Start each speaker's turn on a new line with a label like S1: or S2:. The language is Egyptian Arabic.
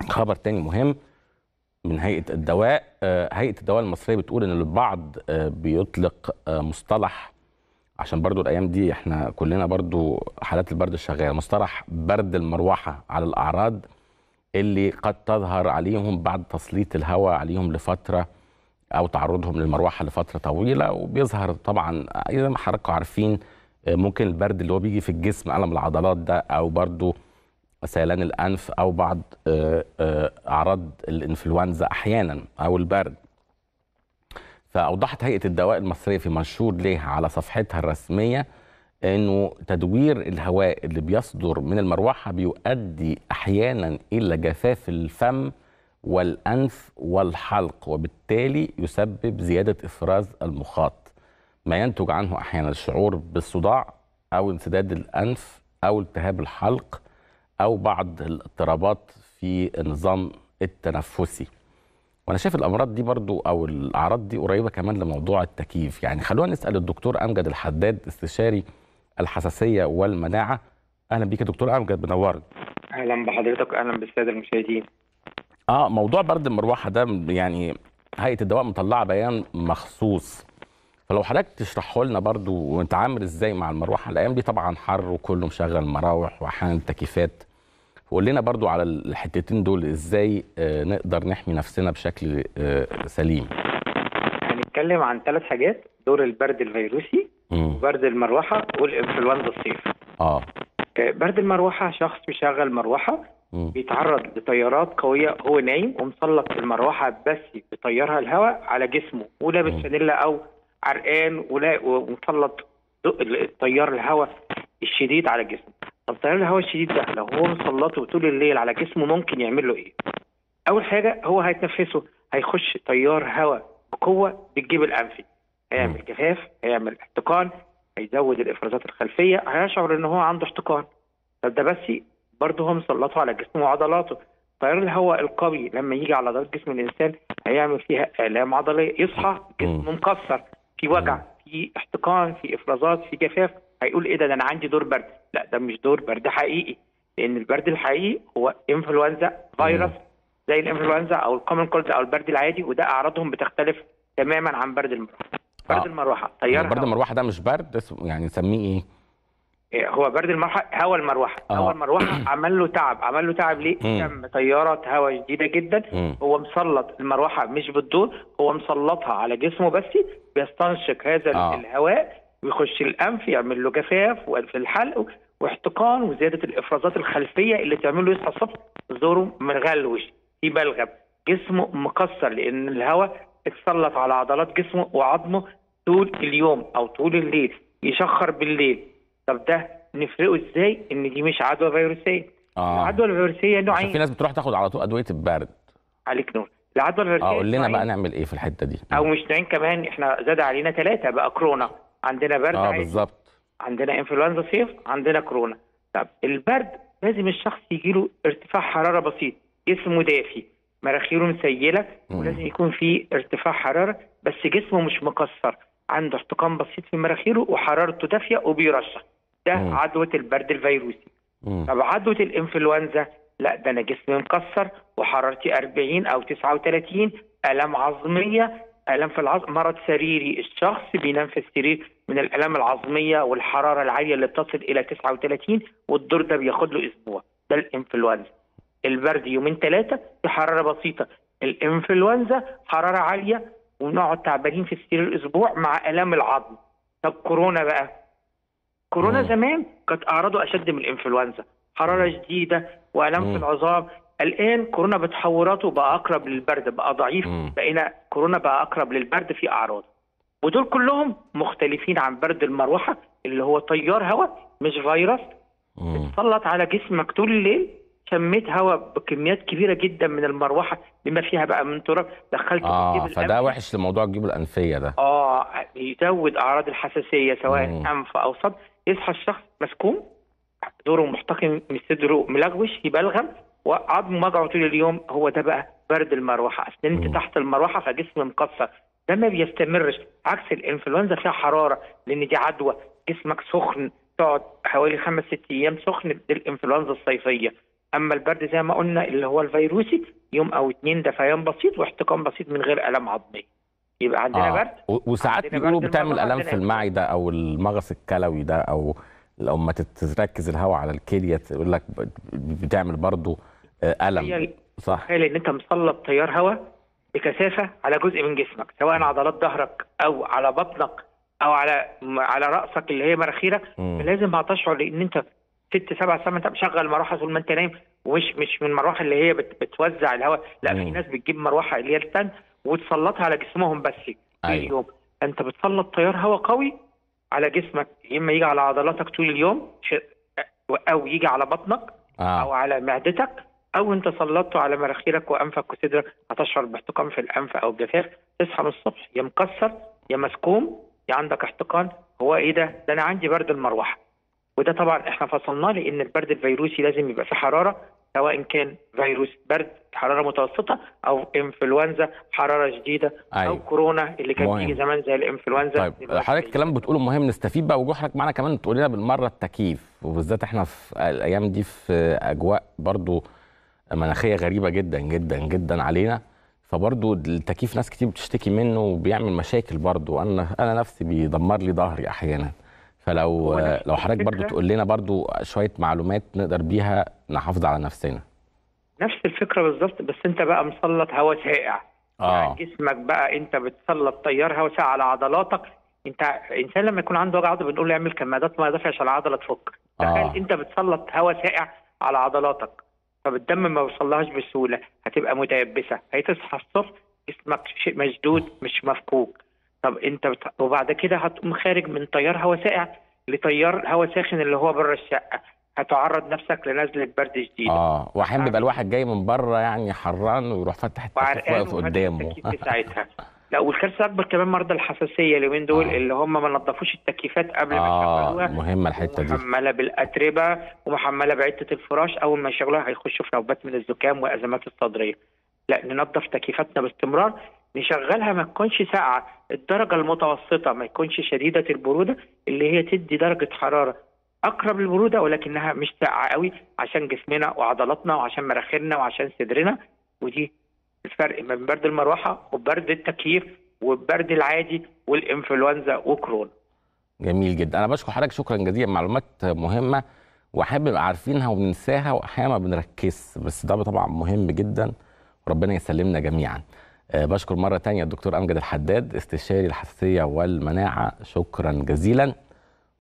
S1: خبر تاني مهم من هيئه الدواء آه، هيئه الدواء المصريه بتقول ان البعض آه، بيطلق آه، مصطلح عشان برضو الايام دي احنا كلنا برضو حالات البرد الشغاله مصطلح برد المروحه على الاعراض اللي قد تظهر عليهم بعد تسليط الهواء عليهم لفتره او تعرضهم للمروحه لفتره طويله وبيظهر طبعا زي ما حضراتكم عارفين آه، ممكن البرد اللي هو بيجي في الجسم الم العضلات ده او برضو سيلان الانف او بعض آه، آه، اعراض الانفلونزا احيانا او البرد فاوضحت هيئه الدواء المصريه في منشور ليها على صفحتها الرسميه انه تدوير الهواء اللي بيصدر من المروحه بيؤدي احيانا الى جفاف الفم والانف والحلق وبالتالي يسبب زياده افراز المخاط ما ينتج عنه احيانا الشعور بالصداع او انسداد الانف او التهاب الحلق او بعض الاضطرابات في النظام التنفسي وانا شايف الامراض دي برضو او الاعراض دي قريبه كمان لموضوع التكييف يعني خلونا نسال الدكتور امجد الحداد استشاري الحساسيه والمناعه اهلا بيك يا دكتور امجد بنورنا
S2: اهلا بحضرتك اهلا بالساده المشاهدين
S1: اه موضوع برد المروحه ده يعني هيئه الدواء مطلعه بيان مخصوص فلو حضرتك تشرحه لنا برضو ونتعامل ازاي مع المروحه الايام دي طبعا حر وكله مشغل مراوح واحيانا تكييفات وقول لنا برضو على الحتتين دول ازاي آه، نقدر نحمي نفسنا بشكل آه، سليم
S2: هنتكلم عن ثلاث حاجات دور البرد الفيروسي
S1: مم.
S2: وبرد المروحه والانفلونزا الصيف
S1: اه
S2: آه، برد المروحه شخص بيشغل مروحه
S1: مم.
S2: بيتعرض لتيارات قويه هو نايم ومسلط المروحه بس بيطيرها الهواء على جسمه ولابس
S1: مم.
S2: فانيلا او عرقان ولا- ومسلط ضوء التيار الهواء الشديد على جسمه طب تيار الهواء الشديد ده لو هو مسلطه طول الليل على جسمه ممكن يعمل له ايه؟ اول حاجه هو هيتنفسه هيخش تيار هواء بقوه بالجيب الانفي هيعمل جفاف هيعمل احتقان هيزود الافرازات الخلفيه هيشعر ان هو عنده احتقان طب ده بس برضه هو مسلطه على جسمه وعضلاته تيار الهواء القوي لما يجي على عضلات جسم الانسان هيعمل فيها الام عضليه يصحى جسمه مكسر في وجع في احتقان في افرازات في جفاف هيقول ايه ده ده انا عندي دور برد لا ده مش دور برد حقيقي لان البرد الحقيقي هو انفلونزا فيروس زي الانفلونزا او الكومن كولد او البرد العادي وده اعراضهم بتختلف تماما عن برد المروحه برد
S1: آه.
S2: المروحه تيار
S1: برد
S2: هواء.
S1: المروحه ده مش برد اسمه يعني نسميه ايه
S2: إيه، هو برد المروحه هواء المروحه
S1: آه.
S2: هواء المروحه عمل له تعب عمل له تعب ليه؟
S1: مم.
S2: كم تيارات هواء شديده جدا
S1: مم.
S2: هو مسلط المروحه مش بالدور هو مسلطها على جسمه بس بيستنشق هذا
S1: آه.
S2: آه. الهواء ويخش الانف يعمل له جفاف في الحلق واحتقان وزياده الافرازات الخلفيه اللي تعمل له يصحى الصبح زوره مغلوش في بلغم جسمه مكسر لان الهواء اتسلط على عضلات جسمه وعظمه طول اليوم او طول الليل يشخر بالليل طب ده نفرقه ازاي ان دي مش عدوى فيروسيه
S1: اه
S2: العدوى الفيروسيه
S1: عشان
S2: نوعين
S1: في ناس بتروح تاخد على طول ادويه البرد
S2: عليك نور العدوى الفيروسيه
S1: اه قول لنا
S2: نوعين.
S1: بقى نعمل ايه في الحته دي
S2: او مش نوعين كمان احنا زاد علينا ثلاثه بقى كورونا عندنا برد
S1: اه
S2: عادي
S1: بالظبط
S2: عندنا انفلونزا صيف عندنا كورونا طب البرد لازم الشخص يجي له ارتفاع حراره بسيط جسمه دافي مناخيره مسيله
S1: مم.
S2: ولازم يكون في ارتفاع حراره بس جسمه مش مكسر عنده احتقان بسيط في مناخيره وحرارته دافيه وبيرشح ده
S1: مم.
S2: عدوى البرد الفيروسي
S1: مم.
S2: طب عدوى الانفلونزا لا ده انا جسمي مكسر وحرارتي 40 او 39 الام عظميه الام في العظم مرض سريري الشخص بينام في السرير من الالام العظميه والحراره العاليه اللي بتصل الى 39 والدور ده بياخد له اسبوع ده الانفلونزا البرد يومين ثلاثه في حراره بسيطه الانفلونزا حراره عاليه ونقعد تعبانين في السرير اسبوع مع الام العظم طب كورونا بقى كورونا
S1: مم.
S2: زمان كانت اعراضه اشد من الانفلونزا حراره شديده والام
S1: مم.
S2: في العظام الان كورونا بتحوراته بقى اقرب للبرد بقى ضعيف
S1: مم.
S2: بقينا كورونا بقى اقرب للبرد في اعراض ودول كلهم مختلفين عن برد المروحه اللي هو تيار هواء مش فيروس
S1: مم.
S2: سلط على جسمك طول الليل شميت هواء بكميات كبيره جدا من المروحه بما فيها بقى من تراب دخلته في
S1: اه
S2: الجيب
S1: فده
S2: الأنفي.
S1: وحش لموضوع الجيوب الانفيه ده
S2: اه يزود اعراض الحساسيه سواء
S1: مم.
S2: انف او صدر يصحى الشخص مسكوم دوره محتقن من صدره ملغوش يبلغم وعظمه وجعه طول اليوم هو ده بقى برد المروحه اصل
S1: مم.
S2: انت تحت المروحه فجسم مكسر ده ما بيستمرش عكس الانفلونزا فيها حراره لان دي عدوى جسمك سخن تقعد حوالي خمس ست ايام سخن دي الانفلونزا الصيفيه اما البرد زي ما قلنا اللي هو الفيروسي يوم او اتنين دفيان بسيط واحتقان بسيط من غير الام عضمي يبقى عندنا برد
S1: و- وساعات
S2: عندنا
S1: بيقولوا
S2: برد
S1: بتعمل
S2: المرة
S1: الام في
S2: عندنا
S1: المعده او المغص الكلوي ده او لما تتركز الهواء على الكليه تقول لك ب- بتعمل برضو آه،
S2: هي
S1: الم
S2: ال-
S1: صح
S2: تخيل ان انت مسلط تيار هواء بكثافه على جزء من جسمك سواء عضلات ظهرك او على بطنك او على على راسك اللي هي مناخيرك
S1: مم.
S2: لازم هتشعر ان انت ست سبع سنين انت مشغل مروحه طول ما انت نايم ومش مش من المروحه اللي هي بت بتوزع الهواء لا في
S1: مم.
S2: ناس بتجيب مروحه اللي هي التن وتسلطها على جسمهم بس طول
S1: أيوة.
S2: اليوم انت بتسلط تيار هواء قوي على جسمك يا اما يجي على عضلاتك طول اليوم ش- او يجي على بطنك او
S1: اه
S2: على معدتك او انت سلطته على مناخيرك وانفك وصدرك هتشعر باحتقان في الانف او جفاف تصحى من الصبح يا مكسر يا مسكوم يا عندك احتقان هو ايه ده؟ ده انا عندي برد المروحه وده طبعا احنا فصلناه لان البرد الفيروسي لازم يبقى فيه حراره سواء كان فيروس برد حراره متوسطه او انفلونزا حراره شديده او
S1: ايوه
S2: كورونا اللي كان
S1: مهم.
S2: بيجي زمان زي الانفلونزا
S1: طيب حضرتك الكلام بتقوله مهم نستفيد بقى وجود حضرتك معانا كمان تقول لنا بالمره التكييف وبالذات احنا في الايام دي في اجواء برضو مناخيه غريبه جدا جدا جدا علينا فبرضو التكييف ناس كتير بتشتكي منه وبيعمل مشاكل برضو انا انا نفسي بيدمر لي ظهري احيانا فلو
S2: هو نفس
S1: لو حضرتك برضو
S2: الفكرة.
S1: تقول لنا برضو شويه معلومات نقدر بيها نحافظ على نفسنا
S2: نفس الفكره بالظبط بس انت بقى مسلط هواء ساقع
S1: اه
S2: يعني جسمك بقى انت بتسلط تيار هواء ساقع على عضلاتك انت انسان لما يكون عنده وجع عضلي بنقول له اعمل كمادات ما دافع عشان العضله تفك تخيل
S1: آه.
S2: انت بتسلط هواء ساقع على عضلاتك فالدم ما بيوصلهاش بسهوله هتبقى متيبسه هتصحى الصبح جسمك شيء مشدود مش مفكوك طب انت بت... وبعد كده هتقوم خارج من تيار هواء ساقع لتيار هواء ساخن اللي هو بره الشقه هتعرض نفسك لنزله برد شديده
S1: اه واحيانا بيبقى الواحد جاي من بره يعني حران ويروح فتح التكييف
S2: وعرقان
S1: واقف
S2: وفاتح
S1: قدامه
S2: التكييف في ساعتها لا والكارثه الاكبر كمان مرضى الحساسيه اليومين دول
S1: آه.
S2: اللي هم ما نظفوش التكييفات قبل ما
S1: اه
S2: يشغلوها
S1: مهمه الحته دي
S2: محمله بالاتربه ومحمله بعده الفراش اول ما يشغلوها هيخشوا في نوبات من الزكام وازمات الصدريه لا ننظف تكييفاتنا باستمرار نشغلها ما تكونش ساقعه الدرجه المتوسطه ما يكونش شديده البروده اللي هي تدي درجه حراره اقرب للبروده ولكنها مش ساقعه قوي عشان جسمنا وعضلاتنا وعشان مناخيرنا وعشان صدرنا ودي الفرق بين برد المروحه وبرد التكييف والبرد العادي والانفلونزا وكورونا
S1: جميل جدا انا بشكر حضرتك شكرا جزيلا معلومات مهمه واحب نبقى عارفينها وبننساها واحيانا ما بنركزش بس ده طبعا مهم جدا وربنا يسلمنا جميعا أه بشكر مره تانية الدكتور امجد الحداد استشاري الحساسيه والمناعه شكرا جزيلا